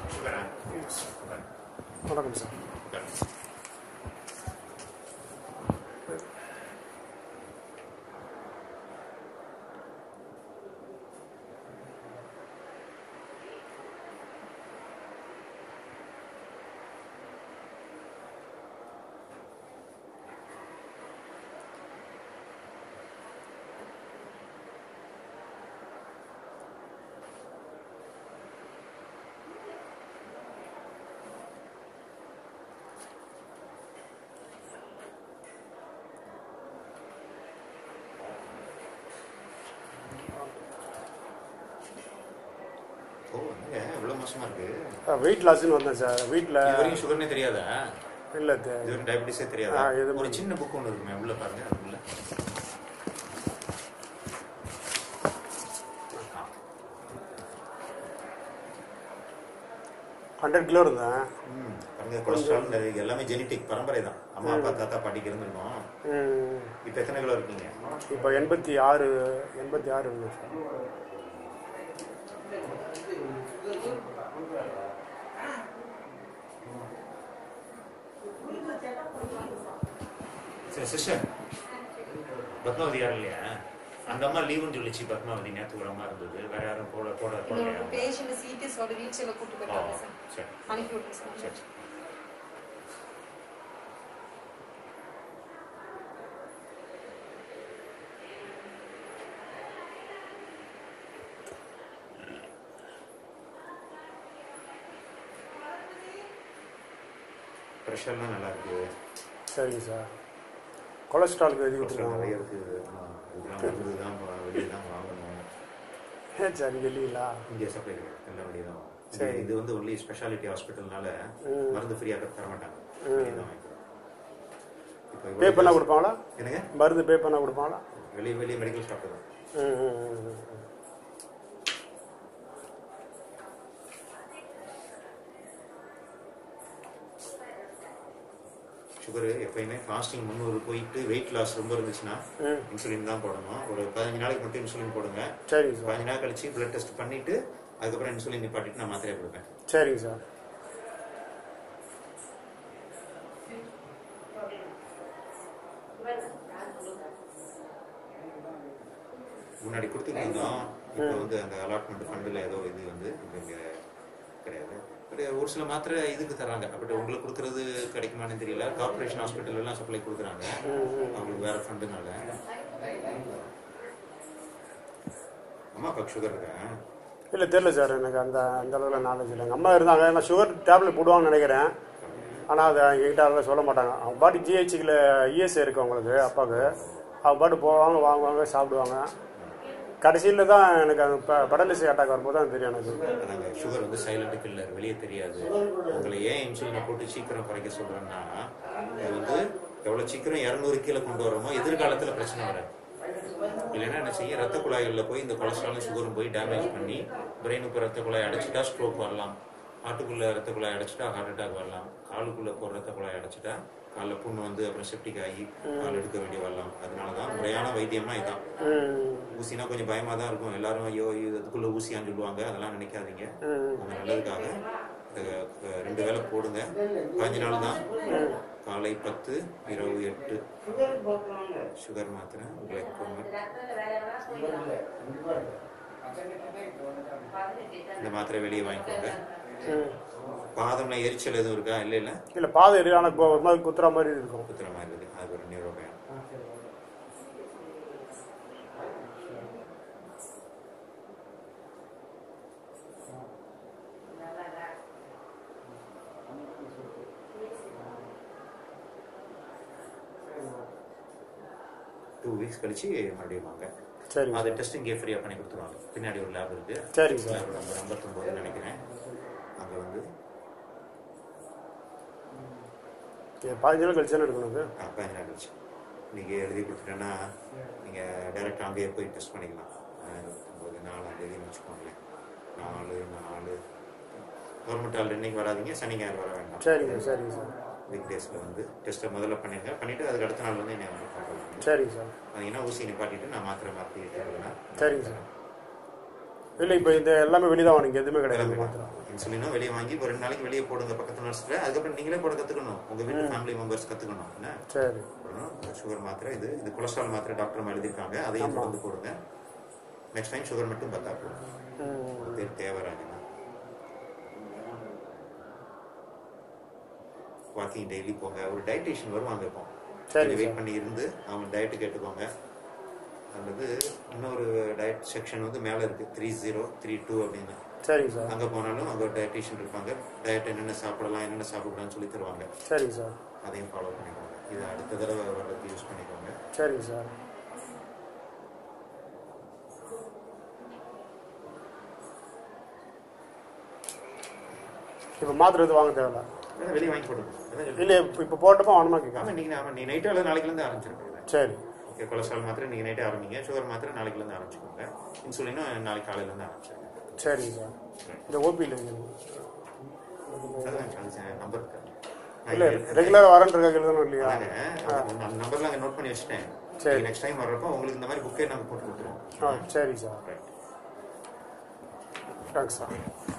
சுகரா வணக்கம் சார் ஓ என்னங்க இவ்வளோ மோசமா இருக்கு வெயிட் லாஸ்ன்னு வந்தேன் சார் வீட்டில் இது வரைக்கும் சுகர்னே தெரியாதா இல்லை இது வரைக்கும் டயபிட்டிஸே தெரியாதா ஆ, இது ஒரு சின்ன புக் ஒன்று இருக்குமே உள்ள பாருங்க அதுக்குள்ள ஹண்ட்ரட் கிலோ இருந்தேன் ம், பாருங்க கொலஸ்ட்ரால் நிறைய எல்லாமே ஜெனட்டிக் பரம்பரை தான் அம்மா அப்பா தாத்தா பாட்டிக்கு இருந்திருக்கோம் ம், இப்போ எத்தனை கிலோ இருக்கீங்க இப்போ எண்பத்தி ஆறு எண்பத்தி ஆறு இருந்தேன் சார் சரி சிஸ்டர் பத்மாவதி யாரும் இல்லையா அந்த அம்மா லீவுன்னு சொல்லிச்சு பத்மாவதி நேற்று ஒரு அம்மா இருந்தது வேற யாரும் போட போட போடலையா பேஷண்ட் சிடிஎஸோட வீழ்ச்சியில கூட்டு ஓ போயிருக்காங்க சார் சரி அனுப்பி விட்டுருங்க சார் சரி சரி. ப்ரெஷர்லாம் நல்லா இருக்கு சரிங்க சார் கொலஸ்ட்ராலுக்கு எழுதி கொலஸ்ட்ரால் கொடுத்துருக்காங்க நிறைய இருக்குது ஆமா. இதெல்லாம் மருந்து தான் வா- வெளியே தான் வாங்கணும் ஏன் சார் இங்கே இல்லைங்களா இங்கே சப்ளை கிடையாது எல்லாம் வெளியே தான் வாங்கணும். சரி. இது வந்து ஒன்லி ஸ்பெஷாலிட்டி ஹாஸ்பிட்டல்னால ம். மருந்து ஃப்ரீயாக தர மாட்டாங்க வெளியே தான் வாங்கிக்கிறோம் இப்போ பே இவ்வளவு பண்ணால் கொடுப்பாங்களா என்னங்க மருந்து பே பண்ணால் கொடுப்பாங்களா வெளியே வெளியே மெடிக்கல் ஷாப் தான் ம் ம், ம், ம். சுகர் எப்பயுமே ஃபாஸ்டிங் முந்நூறு போயிட்டு வெயிட் லாஸ் ரொம்ப இருந்துச்சுன்னா ம் இன்சுலின் தான் போடணும் ஒரு பதினஞ்சு நாளைக்கு மட்டும் இன்சுலின் போடுங்க சரிங்க சார் பதினஞ்சு நாள் கழிச்சு பிளட் டெஸ்ட் பண்ணிட்டு அதுக்கப்புறம் இன்சுலின் நிப்பாட்டிட்டு நான் மாத்திரையை கொடுப்பேன் சரிங்க சார் முன்னாடி கொடுத்துட்டு இருந்தோம் இப்போ வந்து அந்த அலாட்மெண்ட் ஃபண்டில் ஏதோ இது வந்து இப்போ இங்கே கிடையாது பட் ஒரு சில மாத்திரை இதுக்கு தராங்க பட் உங்களுக்கு கொடுக்கறது கிடைக்குமான்னு தெரியல கார்பரேஷன் ஹாஸ்பிட்டல் எல்லாம் சப்ளை கொடுக்குறாங்க அவங்களுக்கு வேற ஃபண்டுனால அம்மா அப்பாவுக்கு சுகர் இருக்கேன் இல்லை தெரில சார் எனக்கு அந்த அந்த அளவில் நாலேஜ் இல்லை எங்கள் அம்மா இருந்தாங்க நான் சுகர் டேப்லெட் போடுவாங்கன்னு நினைக்கிறேன் ஆனால் அதை எங்ககிட்ட அதெல்லாம் சொல்ல மாட்டாங்க அவங்க பாட்டு ஜிஹெச்சிக்கில் இஎஸ்ஐ இருக்கு அவங்களுக்கு அப்பாவுக்கு அவங்க பாட்டு போவாங்க வாங்குவாங்க சாப்பிடுவாங்க கடைசியில் தான் எனக்கு அந்த ப படலிசி அட்டாக் வரும்போது தான் தெரியும் எனக்கு அதாங்க சுகர் வந்து சைலண்ட் கில்லர் வெளியே தெரியாது உங்களை ஏன் இன்சுலினை போட்டு சீக்கிரம் குறைக்க சொல்றேன்னா இது வந்து எவ்வளவு சீக்கிரம் இரநூறு கீழே கொண்டு வரோமோ எதிர்காலத்துல பிரச்சனை வராது இல்லைன்னா என்ன செய்ய ரத்த குழாய்களில் போய் இந்த கொலஸ்ட்ராலும் சுகரும் போய் டேமேஜ் பண்ணி பிரெயினுக்கு ரத்த குழாய் அடைச்சிட்டா ஸ்ட்ரோக் வரலாம் ஆட்டுக்குள்ள ரத்த குழாய் அடைச்சிட்டா ஹார்ட் அட்டாக் வரலாம் காலுக்குள்ள போற ரத்த குழாய் அடைச்சிட்டா காலில் புண்ணு வந்து அப்புறம் செப்டிக் ஆகி கால் எடுக்க வேண்டி வரலாம் அதனால தான் முறையான வைத்தியம்னா இதான் ம் ஊசினா கொஞ்சம் பயமா தான் இருக்கும் எல்லாரும் ஐயோ இது அதுக்குள்ள ஊசியான்னு சொல்லுவாங்க அதெல்லாம் நினைக்காதீங்க ம் அந்த நல்லதுக்காக அஹ், அஹ், ரெண்டு வேளை போடுங்க பாஞ்சு நாள் தான் காலை பத்து இரவு எட்டு சுகர் மாத்திரை கிளைக்கோமட் இந்த மாத்திரை வெளியே வாங்கிக்கோங்க ம் பாதம்ல எரிச்சல் எதுவும் இருக்கா இல்லை இல்லை இல்லை பாதை எரி ஆனால் ஒரு மாதிரி குத்துற மாதிரி இருக்கும் குத்துற மாதிரி இருக்குது அது ஒரு நியூரோபயம் டூ வீக்ஸ் கழிச்சு மறுபடியும் வாங்க சரிங்க அது டெஸ்ட் இங்கே ஃப்ரீயாக பண்ணி கொடுத்துருவாங்க பின்னாடி ஒரு லேப் இருக்கு சரிங்க சார் லேப் நம்பர் ஐம்பத்தொம்போதுன்னு நினைக்கிறேன் அங்கே வந்து இது பதினஞ்சு நாள் கழிச்சு தானே எடுக்கணும் இது ஆ, பதினஞ்சு நாள் கழிச்சு நீங்கள் எழுதி கொடுத்துட்டேன்னா நீங்கள் டைரெக்டாக அங்கேயே போய் டெஸ்ட் பண்ணிக்கலாம் இருபத்தொம்போது நாலாம் தேதினு வச்சுக்கோங்களேன் நாலு நாலு கவர்மெண்ட் ஆள் இன்னைக்கு வராதீங்க சனி ஞாயிறு வர வேண்டாம் சரிங்க சரிங்க சார் வீக் டேஸில் வந்து டெஸ்ட்டை முதல்ல பண்ணிடுங்க பண்ணிவிட்டு அதுக்கு அடுத்த நாள் வந்து என்னை வந்து பார்க்கலாம் சரிங்க சார் பார்த்தீங்கன்னா ஊசி நிப்பாட்டிட்டு நான் மாத்திரை மாற்றி தருவேன் சரிங்க சார் இல்லை இப்போ இந்த எல்லாமே வெளியே தான் வாங்க எதுவுமே கிடையாது மாத்திரம் இன்சுலினும் வெளியே வாங்கி ஒரு ரெண்டு நாளைக்கு வெளியே போடுங்க பக்கத்து நர்ஸ்ல அதுக்கப்புறம் நீங்களே போட கத்துக்கணும் உங்க வீட்டு ஃபேமிலி மெம்பர்ஸ் கத்துக்கணும் என்ன சரி அப்புறம் சுகர் மாத்திரை இது இது கொலஸ்ட்ரால் மாத்திரை டாக்டர் எழுதியிருக்காங்க அதையும் வந்து போடுங்க நெக்ஸ்ட் டைம் சுகர் மட்டும் பார்த்தா போதும் ம், ஒரு பேர் தேவராஜனா வாக்கிங் டெய்லி போங்க ஒரு டயட்டீஷியன் வருவாங்க இப்போ சரி, வெயிட் பண்ணி இருந்து அவங்க டயட்டு கேட்டுக்கோங்க அல்லது இன்னொரு டயட் செக்ஷன் வந்து மேலே இருக்கு த்ரீ ஜீரோ த்ரீ டூ அப்படின்னு சரிங்க சார் அங்கே போனாலும் அங்கே ஒரு டயட்டீஷியன் இருப்பாங்க டயட் என்னென்ன சாப்பிடலாம் என்னென்ன சாப்பிடலாம்னு சொல்லி தருவாங்க சரிங்க சார் அதையும் ஃபாலோ பண்ணிக்கோங்க இது அடுத்த தடவை வர்றதுக்கு யூஸ் பண்ணிக்கோங்க சரிங்க சார் இப்போ மாத்திரை எதுவும் வாங்க தேவையில்ல அதான் வெளியே வாங்கி போடுங்க அதான் சொல்லி- இல்லை இப்போ இப்போ போட்டப்போ வேணுமா கேட்க ஆமாம் நீங்கள் ஆமாம் நீ நைட்டு அல்லது நாளைக்குலேருந்து ஆரம்பிச்சிருக்கீங்க சரி ஓகே கொலஸ்ட்ரால் மாத்திரை நீங்கள் நைட்டே ஆரம்பிங்க சுகர் மாத்திரை நாளைக்குலேருந்து ஆரம்பிச்சுக்கோங்க இன்சுலினும் நாளைக்கு காலையிலேருந்து ஆரம்பிச்சிருங்க சரிங்க சார் இந்த ஓபியில் அதான் நம்பர் இருக்கு இல்லை ரெகுலராக வரேன்றதுக்காக எழுதணும் இல்லையா அந்த நம்பர்லாம் அங்கே நோட் பண்ணி வச்சுட்டேன் சரி. நெக்ஸ்ட் டைம் வர்றப்போ உங்களுக்கு இந்த மாதிரி புக்கே நாங்கள் போட்டு கொடுத்துருவோம் ஆ சரி சார் ரைட் தேங்க்ஸ் சார்